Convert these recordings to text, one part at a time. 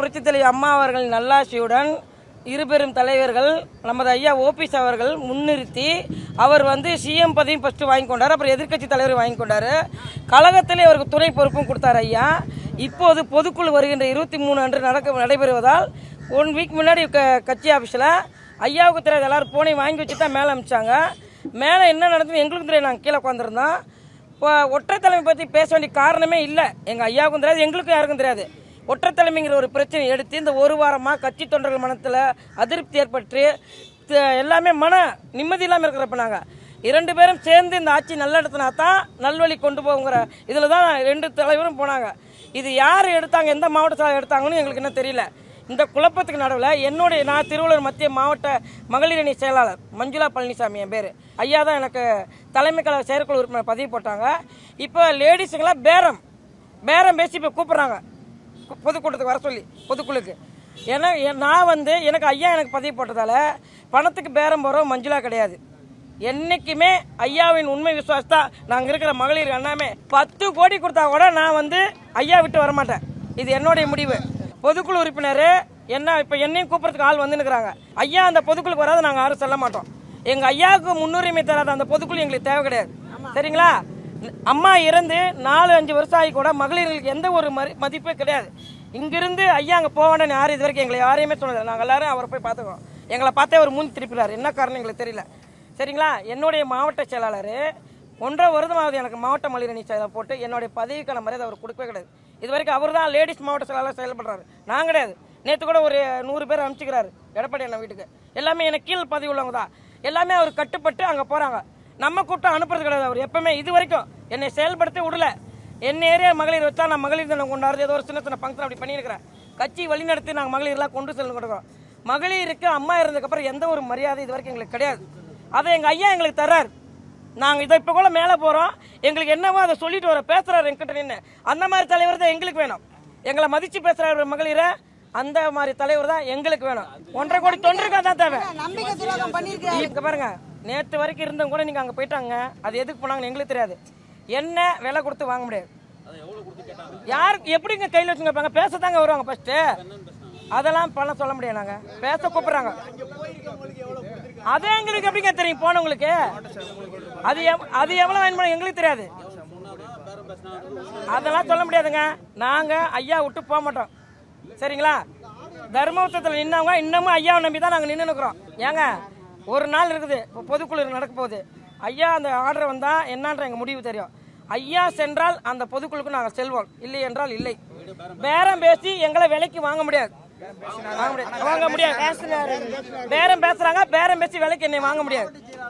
புரட்சித் தலைவர் அம்மா அவர்கள் நல்லாட்சியுடன் இருபெரும் தலைவர்கள் நமது ஐயா ஓபிஎஸ் அவர்கள் முன்னிறுத்தி அவர் வந்து சிஎம் பதவியும் ஃபர்ஸ்ட் வாங்கி கொண்டார் அப்புறம் எதிர்க்கட்சி தலைவர் வாங்கி கொண்டாரு கழகத்திலே அவருக்கு துணை பொறுப்பும் கொடுத்தார் ஐயா இப்போது பொதுக்குழு வருகின்ற இருபத்தி மூணு அன்று நடக்க நடைபெறுவதால் ஒன் வீக் முன்னாடி க- கட்சி ஆஃபீஸில் ஐயாவுக்கு தெரியாது எல்லாரும் போனை வாங்கி வச்சு தான் மேலே அமிச்சாங்க மேலே என்ன நடந்தது எங்களுக்கும் தெரியாது நாங்கள் கீழே உட்காந்துருந்தோம் இப்போ ஒற்றை தலைமை பற்றி பேச வேண்டிய காரணமே இல்லை எங்கள் ஐயாவுக்கும் தெரியாது எங்களுக்கும் யாருக்கும் தெரியாது ஒற்றை தலைமைங்கிற ஒரு பிரச்சனை எடுத்து இந்த ஒரு வாரமாக கட்சி தொண்டர்கள் மனத்தில் அதிருப்தி ஏற்பட்டு த- எல்லாமே மன நிம்மதி இல்லாமல் இருக்கிறப்ப நாங்கள் இரண்டு பேரும் சேர்ந்து இந்த ஆட்சி நல்லிடத்தினா தான் நல்வழி கொண்டு போங்கிற இதில் தான் ரெண்டு தலைவரும் போனாங்க இது யார் எடுத்தாங்க எந்த மாவட்டத்தில் எடுத்தாங்கன்னு எங்களுக்கு என்ன தெரியல இந்த குழப்பத்துக்கு நடுவில் என்னுடைய நான் திருவள்ளூர் மத்திய மாவட்ட மகளிர் அணி செயலாளர் மஞ்சுளா பழனிசாமி என் பேர் ஐயா தான் எனக்கு தலைமை கழக செயற்குழு உறுப்பினர் பதவி போட்டாங்க இப்போ லேடிஸுங்களாம் பேரம் பேரம் பேசி இப்போ கூப்பிட்றாங்க கு- பொதுக்கூட்டத்துக்கு வர சொல்லி பொதுக்குழுக்கு ஏன்னா எ- நான் வந்து எனக்கு ஐயா எனக்கு பதவி போட்டதால பணத்துக்கு பேரம் போகிறோம் மஞ்சுளா கிடையாது என்னைக்குமே ஐயாவின் உண்மை விசுவாசத்தா நாங்கள் இருக்கிற மகளிர் அண்ணாமே பத்து கோடி கொடுத்தா கூட நான் வந்து ஐயா விட்டு வரமாட்டேன் இது என்னுடைய முடிவு பொதுக்குழு உறுப்பினர் என்ன இப்போ என்னையும் கூப்பிட்றதுக்கு ஆள் வந்துன்னுக்குறாங்க ஐயா அந்த பொதுக்குழுக்கு வராது நாங்கள் யாரும் சொல்ல மாட்டோம் எங்கள் ஐயாவுக்கு முன்னுரிமை தராத அந்த பொதுக்குழு எங்களுக்கு தேவை கிடையாது சரிங்களா அம்மா இறந்து நாலு அஞ்சு வருஷம் ஆகி கூட மகளிர்களுக்கு எந்த ஒரு மரி- மதிப்பே கிடையாது இங்கிருந்து ஐயா அங்கே போக வேண்டாம்னு யாரும் இது வரைக்கும் எங்களை யாரையுமே சொன்னதில்லை நாங்கள் எல்லாரும் அவரை போய் பார்த்துக்கோம் எங்களை பார்த்தே ஒரு மூஞ்சி திருப்பினார் என்ன காரணம் எங்களுக்கு தெரியல சரிங்களா என்னுடைய மாவட்ட செயலாளர் ஒன்றரை வருடமாவது எனக்கு மாவட்ட மகளிர் அணி செயலர் போட்டு என்னுடைய பதவிக்கான மரியாதை அவர் கொடுக்கவே கிடையாது இது வரைக்கும் அவர் தான் லேடிஸ் மாவட்ட செயலாளர் செயல்படுறாரு நான் கிடையாது நேற்று கூட ஒரு நூறு பேர் அனுப்பிச்சிக்கிறாரு எடப்பாடி அண்ணன் வீட்டுக்கு எல்லாமே எனக்கு கீழ் பதவி உள்ளவங்க தான் எல்லாமே அவர் கட்டுப்பட்டு அங்கே போகிறாங்க நம்ம கூட்டம் அனுப்புறது கிடையாது அவர் எப்பவுமே இது வரைக்கும் என்னை செயல்படுத்த விடல என்ன ஏரியா மகளிர் வச்சா நான் மகளிர் தினம் கொண்டாடுறது ஏதோ ஒரு சின்ன சின்ன ஃபங்க்ஷன் அப்படி பண்ணியிருக்கிறேன் கட்சி வழிநடத்தி நாங்கள் மகளிர்லாம் கொண்டு செல்ல கொடுக்குறோம் மகளிருக்கு அம்மா இருந்ததுக்கப்புறம் எந்த ஒரு மரியாதை இது வரைக்கும் எங்களுக்கு கிடையாது அதை எங்கள் ஐயா எங்களுக்கு தர்றாரு நாங்கள் இதை இப்போ கூட மேலே போகிறோம் எங்களுக்கு என்னவோ அதை சொல்லிட்டு வர பேசுகிறாரு என்கிட்ட நின்று அந்த மாதிரி தலைவர் தான் எங்களுக்கு வேணும் எங்களை மதித்து பேசுகிறாரு மகளிரை அந்த மாதிரி தலைவர் தான் எங்களுக்கு வேணும் ஒன்றரை கோடி தொண்டருக்கா தான் தேவை நம்பிக்கை துரோகம் பண்ணிருக்காரு இங்க பாருங்க நேத்து வரைக்கும் இருந்தவங்க கூட நீங்க அங்க போயிட்டாங்க அது எதுக்கு போனாங்கன்னு எங்களுக்கு தெரியாது என்ன விலை கொடுத்து வாங்க முடியாது யாருக்கு எப்படிங்க கையில் வச்சுங்க இருப்பாங்க பேசத்தாங்க வருவாங்க ஃபர்ஸ்ட் அதெல்லாம் பணம் சொல்ல முடியாது நாங்க பேச கூப்பிடுறாங்க அது எங்களுக்கு எப்படிங்க தெரியும் போனவங்களுக்கு அது எவ்- அது எவ்வளவு வாங்கி பண்ண எங்களுக்கு தெரியாது அதெல்லாம் சொல்ல முடியாதுங்க நாங்க ஐயா விட்டு போக மாட்டோம் சரிங்களா தர்மபுரத்தில் நின்னவங்க இன்னமும் ஐயாவை நம்பி தான் நாங்கள் நின்று நிற்கிறோம் ஏங்க ஒரு நாள் இருக்குது இப்போ பொதுக்குழு நடக்க போகுது ஐயா அந்த ஆர்டர் வந்தால் என்னன்ற எங்கள் முடிவு தெரியும் ஐயா சென்றால் அந்த பொதுக்குழுக்கு நாங்கள் செல்வோம் இல்லை என்றால் இல்லை பேரம் பேசி எங்களை விலைக்கு வாங்க முடியாது வாங்க முடியாது வாங்க முடியாது பேரம் பேசுறாங்க பேரம் பேசி விலைக்கு என்னை வாங்க முடியாது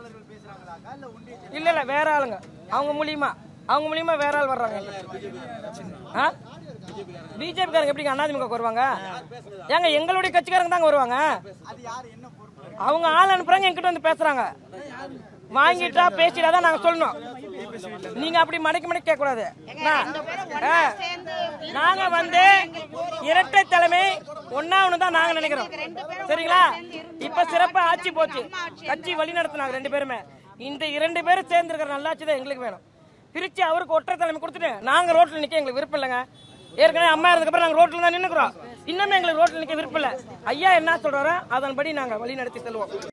இல்ல இல்ல வேற ஆளுங்க அவங்க மூலியமா அவங்க மூலியமா வேற ஆள் வர்றாங்க ஆ பிஜேபி காரங்க எப்படிங்க அதிமுக வருவாங்க ஏங்க எங்களுடைய கட்சிக்காரங்க தாங்க வருவாங்க அவங்க ஆள் அனுப்புறாங்க என்கிட்ட வந்து பேசுறாங்க வாங்கிட்டா பேசிட்டா தான் நாங்க சொல்லணும் நீங்க அப்படி மடக்கி மடக்கி கேட்க கூடாது நாங்க வந்து இரட்டை தலைமை ஒன்னா ஒண்ணு தான் நாங்க நினைக்கிறோம் சரிங்களா இப்ப சிறப்பா ஆட்சி போச்சு கட்சி வழி நடத்தினாங்க ரெண்டு பேருமே இந்த இரண்டு பேரும் சேர்ந்து இருக்கிற நல்லாட்சி தான் எங்களுக்கு வேணும் பிரிச்சு அவருக்கு ஒற்றை தலைமை கொடுத்துட்டு நாங்க ரோட்ல நிக்க எங்களுக்கு விருப்பம் இல்லைங்க ஏற்கனவே அம்மா இருந்ததுக்கப்புறம் நாங்க ரோட்ல தான் நின்னுக்கிறோம் இன்னுமே எங்களுக்கு ரோட்ல நிக்க விருப்பம் இல்லை ஐயா என்ன சொல்றாரோ அதன்படி நாங்க வழி நடத்தி செல்வோம்